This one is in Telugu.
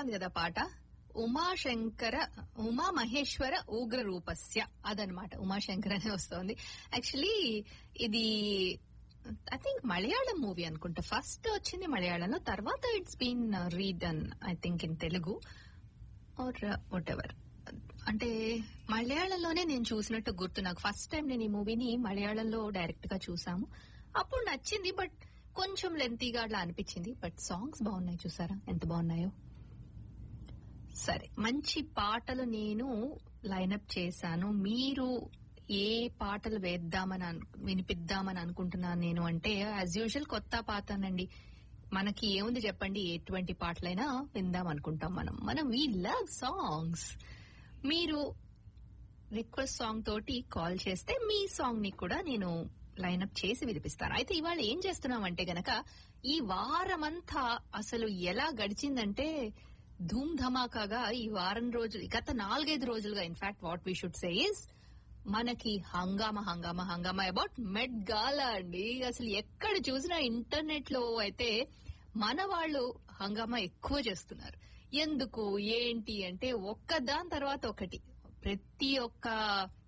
బాగుంది కదా పాట ఉమాశంకర ఉమా మహేశ్వర ఉగ్ర రూపస్య అదనమాట ఉమాశంకర్ అనే వస్తోంది యాక్చువల్లీ ఇది ఐ థింక్ మలయాళం మూవీ అనుకుంటా ఫస్ట్ వచ్చింది మలయాళంలో తర్వాత it's been redone I think in Telugu or whatever ఎవర్ అంటే మలయాళంలోనే నేను చూసినట్టు గుర్తు నాకు ఫస్ట్ టైం నేను ఈ మూవీని మలయాళంలో డైరెక్ట్ గా చూసాము అప్పుడు నచ్చింది బట్ కొంచెం లెంతీగా అట్లా అనిపించింది బట్ సాంగ్స్ బాగున్నాయి చూసారా ఎంత బాగున్నాయో సరే మంచి పాటలు నేను లైనప్ చేశాను మీరు ఏ పాటలు వేద్దామని అను- వినిపిద్దామని అనుకుంటున్నాను నేను అంటే యాజ్ యూజువల్ కొత్త పాతనండి మనకి ఏముంది చెప్పండి ఎటువంటి పాటలైనా విందాం అనుకుంటాం మనం మనం వీ లవ్ సాంగ్స్ మీరు రిక్వెస్ట్ సాంగ్ తోటి కాల్ చేస్తే మీ సాంగ్ ని కూడా నేను లైనప్ చేసి వినిపిస్తాను అయితే ఇవాళ ఏం చేస్తున్నామంటే గనక ఈ వారమంతా అసలు ఎలా గడిచిందంటే ధూమ్ ధమాకాగా ఈ వారం రోజులు గత నాలుగైదు రోజులుగా in fact what we should say is మనకి హంగామా హంగామా హంగామా అబౌట్ మెడ్ గాలా అండి అసలు ఎక్కడ చూసినా ఇంటర్నెట్ లో అయితే మన వాళ్ళు హంగామా ఎక్కువ చేస్తున్నారు ఎందుకు ఏంటి అంటే ఒక్క దాని తర్వాత ఒకటి ప్రతి ఒక్క